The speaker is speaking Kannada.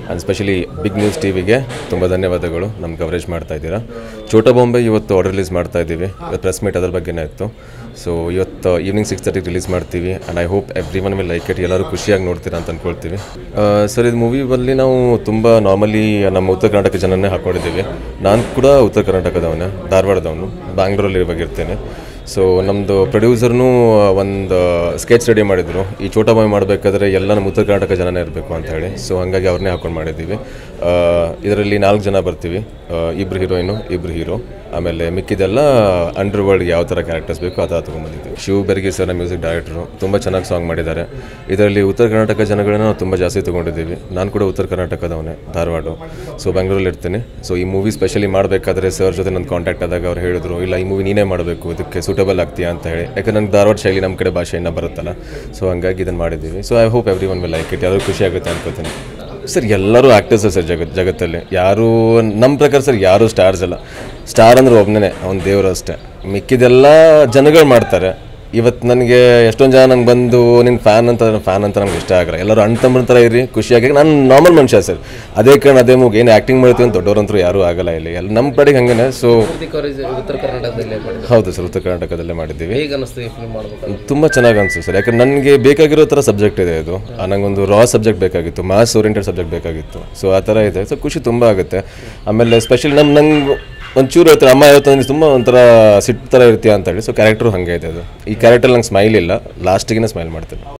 and specially big news T ವಿಗೆ ತುಂಬ ಧನ್ಯವಾದಗಳು ನಮ್ಮ ಕವರೇಜ್ ಮಾಡ್ತಾ ಇದ್ದೀರಾ ಛೋಟಾ ಬಾಂಬೆ ಇವತ್ತು ಆರ್ಡರ್ ರಿಲೀಸ್ ಮಾಡ್ತಾ ಇದ್ದೀವಿ ಪ್ರೆಸ್ ಮೀಟ್ ಅದ್ರ ಬಗ್ಗೆನೇ ಇತ್ತು ಸೊ ಇವತ್ತು ಈವ್ನಿಂಗ್ ಸಿಕ್ಸ್ ತರ್ಟಿಗೆ ರಿಲೀಸ್ ಮಾಡ್ತೀವಿ and I hope everyone will like it ಎಲ್ಲರೂ ಖುಷಿಯಾಗಿ ನೋಡ್ತೀರಾ ಅಂತ ಅಂದ್ಕೊಳ್ತೀವಿ ಸರ್ ಇದು ಮೂವಿಯಲ್ಲಿ ನಾವು ತುಂಬ ನಾರ್ಮಲಿ ನಮ್ಮ ಉತ್ತರ ಕರ್ನಾಟಕ ಜನನೇ ಹಾಕ್ಕೊಂಡಿದ್ದೀವಿ ನಾನು ಕೂಡ ಉತ್ತರ ಕರ್ನಾಟಕದವನೇ ಧಾರವಾಡದವನು ಬ್ಯಾಂಗ್ಳೂರಲ್ಲಿ ಇವಾಗಿರ್ತೇನೆ ಸೊ ನಮ್ಮದು ಪ್ರೊಡ್ಯೂಸರ್ನೂ ಒಂದು ಸ್ಕೆಚ್ ರೆಡಿ ಮಾಡಿದರು ಈ ಚೋಟಾ ಬಾಯ್ ಮಾಡಬೇಕಾದ್ರೆ ಎಲ್ಲ ನಮ್ಮ ಉತ್ತರ ಕರ್ನಾಟಕ ಜನನೇ ಇರಬೇಕು ಅಂತ ಹೇಳಿ ಸೊ ಹಾಗಾಗಿ ಅವ್ರನ್ನೇ ಹಾಕೊಂಡು ಮಾಡಿದ್ದೀವಿ ಇದರಲ್ಲಿ ನಾಲ್ಕು ಜನ ಬರ್ತೀವಿ ಇಬ್ಬರು ಹೀರೋಯಿನು ಇಬ್ಬರು ಹೀರೋ ಆಮೇಲೆ ಮಿಕ್ಕಿದೆಲ್ಲ ಅಂಡರ್ ವರ್ಲ್ಡ್ಗೆ ಯಾವ ಥರ ಕ್ಯಾರೆಕ್ಟರ್ಸ್ ಬೇಕೋ ಆ ಥರ ತೊಗೊಂಬಂದಿದ್ದೀವಿ ಶಿವ್ ಬೆರ್ಗಿ ಸರ್ ಮ್ಯೂಸಿಕ್ ಡೈರೆಕ್ಟ್ರು ತುಂಬ ಚೆನ್ನಾಗಿ ಸಾಂಗ್ ಮಾಡಿದ್ದಾರೆ ಇದರಲ್ಲಿ ಉತ್ತರ ಕರ್ನಾಟಕ ಜನಗಳನ್ನ ನಾವು ತುಂಬ ಜಾಸ್ತಿ ತೊಗೊಂಡಿದ್ದೀವಿ ನಾನು ಕೂಡ ಉತ್ತರ ಕರ್ನಾಟಕದವನೇ ಧಾರವಾಡ ಸೊ ಬೆಂಗಳೂರಲ್ಲಿ ಇರ್ತೀನಿ ಸೊ ಈ ಮೂವಿ ಸ್ಪೆಷಲಿ ಮಾಡಬೇಕಾದ್ರೆ ಸರ್ ಜೊತೆ ನನ್ನ ಕಾಂಟ್ಯಾಕ್ಟ್ ಆದಾಗ ಅವ್ರು ಹೇಳಿದ್ರು ಇಲ್ಲ ಈ ಮೂವಿ ನೀನೇ ಮಾಡಬೇಕು ಇದಕ್ಕೆ ಸೂಟಬಲ್ ಆಗ್ತೀಯಾ ಅಂತ ಹೇಳಿ ಯಾಕಂದ್ರೆ ನನಗೆ ಧಾರವಾಡ ಶೈಲಿ ನಮ್ಮ ಕಡೆ ಭಾಷೆ ಇನ್ನೂ ಬರುತ್ತಲ್ಲ ಸೊ ಹಂಗಾಗಿ ಇದನ್ನು ಮಾಡಿದ್ದೀವಿ so I hope everyone will like it ಯಾರು ಖುಷಿ ಆಗುತ್ತೆ ಅನ್ಕೋತೀನಿ ಸರ್ ಎಲ್ಲರೂ ಆ್ಯಕ್ಟರ್ಸ್ ಸರ್ ಜಗತ್ ಜಗತ್ತಲ್ಲಿ ಯಾರು ನಮ್ಮ ಪ್ರಕಾರ ಸರ್ ಯಾರು ಸ್ಟಾರ್ಸ್ ಅಲ್ಲ ಸ್ಟಾರ್ ಅಂದ್ರೆ ಒಬ್ಬನೇ ಅವ್ನು ದೇವರು ಅಷ್ಟೇ ಮಿಕ್ಕಿದೆಲ್ಲ ಜನಗಳು ಮಾಡ್ತಾರೆ ಇವತ್ತು ನನಗೆ ಎಷ್ಟೊಂದು ಜನ ನಂಗೆ ಬಂದು ನಿನ್ನ ಫ್ಯಾನ್ ಅಂತ ಫ್ಯಾನ್ ಅಂತ ನಮ್ಗೆ ಇಷ್ಟ ಆಗಲ್ಲ ಎಲ್ಲರೂ ಅಣ್ಣ ತಮ್ಮನ ಥರ ಇರಿ ಖುಷಿಯಾಗಿ ನಾನು ನಾರ್ಮಲ್ ಮನುಷ್ಯ ಸರ್ ಅದೇ ಕಾರಣ ಅದೇ ಮೂಗ್ ಏನು ಆ್ಯಕ್ಟಿಂಗ್ ಮಾಡ್ತೀವಿ ಅಂತ ದೊಡ್ಡವ್ರಂತರೂ ಯಾರೂ ಆಗಲ್ಲ ಇಲ್ಲಿ ಎಲ್ಲ ನಮ್ಮ ಕಡೆಗೆ ಹಂಗೇನೆ ಸೊ ಪೂರ್ತಿ ಕವರೇಜ್ ಉತ್ತರ ಕರ್ನಾಟಕದಲ್ಲೇ ಮಾಡಿದ್ರು ಹೌದು ಸರ್ ಉತ್ತರ ಕರ್ನಾಟಕದಲ್ಲೇ ಮಾಡಿದ್ದೀವಿ ಹೇಗೆ ಅನಿಸ್ತು ಈ ಫಿಲ್ಮ್ ಮಾಡ್ಬೇಕು ತುಂಬ ಚೆನ್ನಾಗಿ ಅನಿಸ್ತು ಸರ್ ಯಾಕಂದ್ರೆ ನನಗೆ ಬೇಕಾಗಿರೋ ಥರ ಸಬ್ಜೆಕ್ಟ್ ಇದೆ ಇದು ಆ, ನಂಗೊಂದು ರಾ ಸಬ್ಜೆಕ್ಟ್ ಬೇಕಾಗಿತ್ತು ಮಾಸ್ ಓರಿಯೆಂಟೆಡ್ ಸಬ್ಜೆಕ್ಟ್ ಬೇಕಾಗಿತ್ತು ಸೊ ಆ ಥರ ಇದೆ ಸೊ ಖುಷಿ ತುಂಬ ಆಗುತ್ತೆ ಆಮೇಲೆ ಸ್ಪೆಷಲ್ ನಮ್ಮ ನಂಗೆ ಒಂಚೂರು ಹೇಳ್ತಾರೆ ಅಮ್ಮ ಯಾವತ್ತು ನನಗೆ ತುಂಬ ಒಂಥರ ಸಿಟ್ಟು ಥರ ಇರ್ತೀಯ ಅಂತ ಹೇಳಿ ಸೊ ಕ್ಯಾರೆಕ್ಟ್ರು ಹಾಗೆ ಇದೆ ಅದು ಈ ಕ್ಯಾರೆಕ್ಟರ್ ನಂಗೆ ಸ್ಮೈಲ್ ಇಲ್ಲ ಲಾಸ್ಟಿಗೆ ಸ್ಮೈಲ್ ಮಾಡ್ತೀನಿ